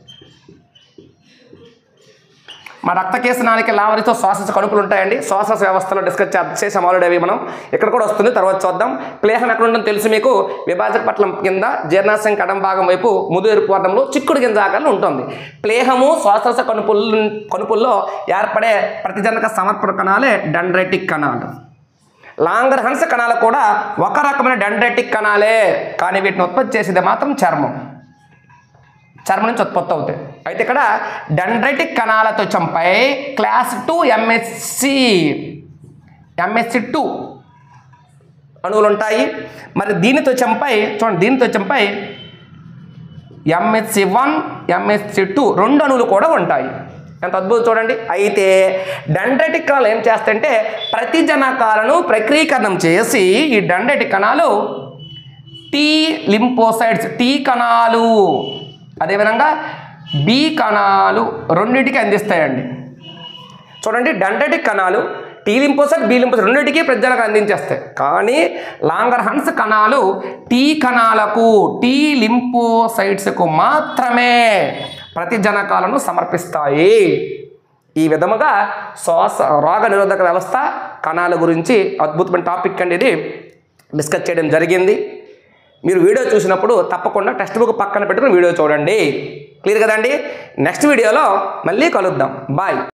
మా రక్తకేశ నాళిక లావరితో శ్వాస కణుపులు ఉంటాయండి శ్వాస వ్యవస్థలో డిస్కస్ చే- చేసాం ఆల్రెడీ అవి మనం ఇక్కడ కూడా వస్తుంది తర్వాత చూద్దాం ప్లేహం ఎక్కడ ఉంటుందో తెలుసు మీకు విభాజక పట్లం కింద జీర్ణాశయం కడం భాగం వైపు ముదు ఎరుపు వర్ణంలో చిక్కుడు గింజ ఆకారంలో ఉంటుంది ప్లేహము శ్వాసరస కణుపుల్ కణుపుల్లో ఏర్పడే ప్రతిజనక సమర్పణ కణాలే డెండ్రైటిక్ కణాలు లాంగర్ హంస కణాలు కూడా ఒక రకమైన డెండ్రైటిక్ కణాలే కానీ వీటిని ఉత్పత్తి చేసేది మాత్రం చర్మం చర్మం నుంచి ఉత్పత్తి అవుతాయి అయితే ఇక్కడ డెండ్రైటిక్ కణాలతో చంపై class two MHC MHC two అణువులు ఉంటాయి మరి దీనితో చంపై చూడండి దీనితో చంపై ఎంఎస్సి వన్ ఎంఎస్సి టూ రెండు అణువులు కూడా ఉంటాయి ఎంత అద్భుతం చూడండి అయితే డెండ్రైటిక్ కణాలు ఏం చేస్తాయంటే ప్రతిజనకాలను ప్రక్రియకరణం చేసి ఈ డెండ్రైటిక్ కణాలు టీ లింపోసైడ్స్ టీ కణాలు అదేవిధంగా బి కణాలు రెండింటికి అందిస్తాయండి చూడండి డెండ్రైటిక్ కణాలు టీ లింపోసైట్ బి లింపోసైట్ రెండింటికి ప్రజలకు అందించేస్తాయి కానీ లాంగర్ హన్స్ కణాలు టీ కణాలకు టీ లింపోసైట్స్కు మాత్రమే ప్రతిజనకాలను సమర్పిస్తాయి ఈ విధముగా శ్వాస రోగ నిరోధక వ్యవస్థ కణాల గురించి అద్భుతమైన టాపిక్ అండి ఇది డిస్కస్ చేయడం జరిగింది మీరు వీడియో చూసినప్పుడు తప్పకుండా టెక్స్ట్ బుక్ పక్కన పెట్టుకుని వీడియో చూడండి క్లియర్ కదండి నెక్స్ట్ వీడియోలో మళ్ళీ కలుద్దాం బాయ్